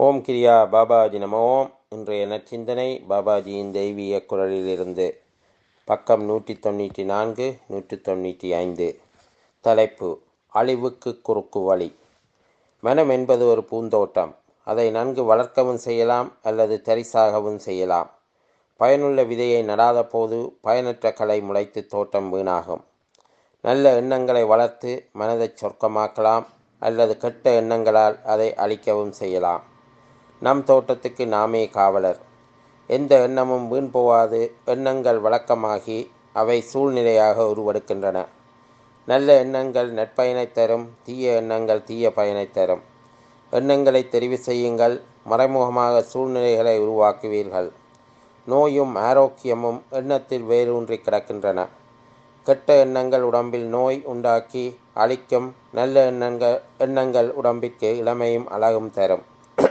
ஓம் கிரியா பாபாஜி நமோ ஓம் இன்றைய நற்சிந்தனை பாபாஜியின் தெய்வீக குரலிலிருந்து பக்கம் நூற்றி தொண்ணூற்றி நான்கு நூற்றி தொண்ணூற்றி ஐந்து தலைப்பு அழிவுக்கு குறுக்கு வழி மனம் என்பது ஒரு பூந்தோட்டம் அதை நன்கு வளர்க்கவும் செய்யலாம் அல்லது தரிசாகவும் செய்யலாம் பயனுள்ள விதையை நடாத போது பயனற்ற களை முளைத்து தோட்டம் வீணாகும் நல்ல எண்ணங்களை வளர்த்து மனதை சொர்க்கமாக்கலாம் அல்லது கெட்ட எண்ணங்களால் அதை அழிக்கவும் செய்யலாம் நம் தோட்டத்துக்கு நாமே காவலர் எந்த எண்ணமும் வீண் போவாது எண்ணங்கள் வழக்கமாகி அவை சூழ்நிலையாக உருவெடுக்கின்றன நல்ல எண்ணங்கள் நற்பயனை தரும் தீய எண்ணங்கள் தீய பயனை தரும் எண்ணங்களை தெரிவு செய்யுங்கள் மறைமுகமாக சூழ்நிலைகளை உருவாக்குவீர்கள் நோயும் ஆரோக்கியமும் எண்ணத்தில் வேரூன்றி கிடக்கின்றன கெட்ட எண்ணங்கள் உடம்பில் நோய் உண்டாக்கி அழிக்கும் நல்ல எண்ணங்கள் எண்ணங்கள் உடம்பிற்கு இளமையும் அழகும் தரும்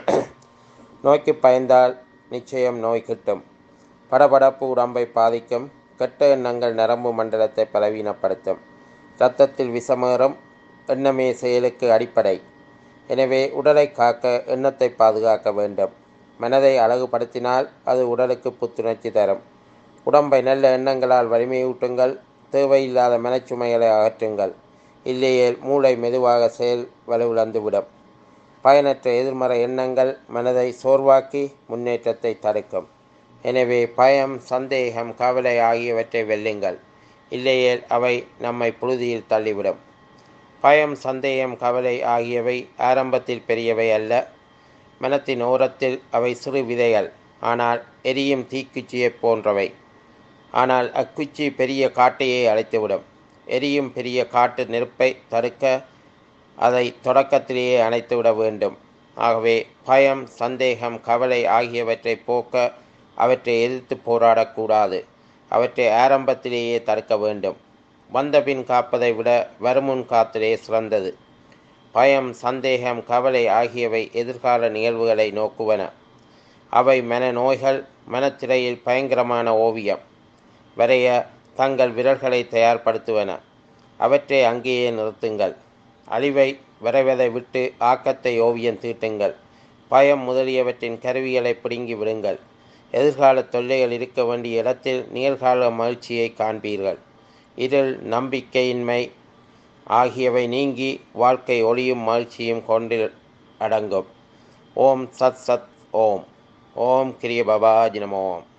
நோய்க்கு பயந்தால் நிச்சயம் நோய் கிட்டும் படபடப்பு உடம்பை பாதிக்கும் கெட்ட எண்ணங்கள் நரம்பு மண்டலத்தை பலவீனப்படுத்தும் இரத்தத்தில் விஷமேறும் எண்ணமே செயலுக்கு அடிப்படை எனவே உடலை காக்க எண்ணத்தை பாதுகாக்க வேண்டும் மனதை அழகுபடுத்தினால் அது உடலுக்கு புத்துணர்ச்சி தரும் உடம்பை நல்ல எண்ணங்களால் வலிமையூட்டுங்கள் தேவையில்லாத மனச்சுமைகளை அகற்றுங்கள் இல்லையே மூளை மெதுவாக செயல் வலுவிழந்துவிடும் பயனற்ற எதிர்மறை எண்ணங்கள் மனதை சோர்வாக்கி முன்னேற்றத்தை தடுக்கும் எனவே பயம் சந்தேகம் கவலை ஆகியவற்றை வெல்லுங்கள் இல்லையேல் அவை நம்மை புழுதியில் தள்ளிவிடும் பயம் சந்தேகம் கவலை ஆகியவை ஆரம்பத்தில் பெரியவை அல்ல மனத்தின் ஓரத்தில் அவை சிறு விதைகள் ஆனால் எரியும் தீக்குச்சியைப் போன்றவை ஆனால் அக்குச்சி பெரிய காட்டையே அழைத்துவிடும் எரியும் பெரிய காட்டு நெருப்பை தடுக்க அதை தொடக்கத்திலேயே அணைத்துவிட வேண்டும் ஆகவே பயம் சந்தேகம் கவலை ஆகியவற்றை போக்க அவற்றை எதிர்த்து போராடக்கூடாது அவற்றை ஆரம்பத்திலேயே தடுக்க வேண்டும் வந்தபின் காப்பதை விட வருமுன் காத்தலே சிறந்தது பயம் சந்தேகம் கவலை ஆகியவை எதிர்கால நிகழ்வுகளை நோக்குவன அவை மன நோய்கள் மனத்திரையில் பயங்கரமான ஓவியம் வரைய தங்கள் விரல்களை தயார்படுத்துவன அவற்றை அங்கேயே நிறுத்துங்கள் அழிவை வரைவதை விட்டு ஆக்கத்தை ஓவியம் தீட்டுங்கள் பயம் முதலியவற்றின் கருவிகளை பிடுங்கி விடுங்கள் எதிர்கால தொல்லைகள் இருக்க வேண்டிய இடத்தில் நிகழ்கால மகிழ்ச்சியை காண்பீர்கள் இதில் நம்பிக்கையின்மை ஆகியவை நீங்கி வாழ்க்கை ஒளியும் மகிழ்ச்சியும் கொண்டு அடங்கும் ஓம் சத் சத் ஓம் ஓம் கிரிய பபாஜி நமோம்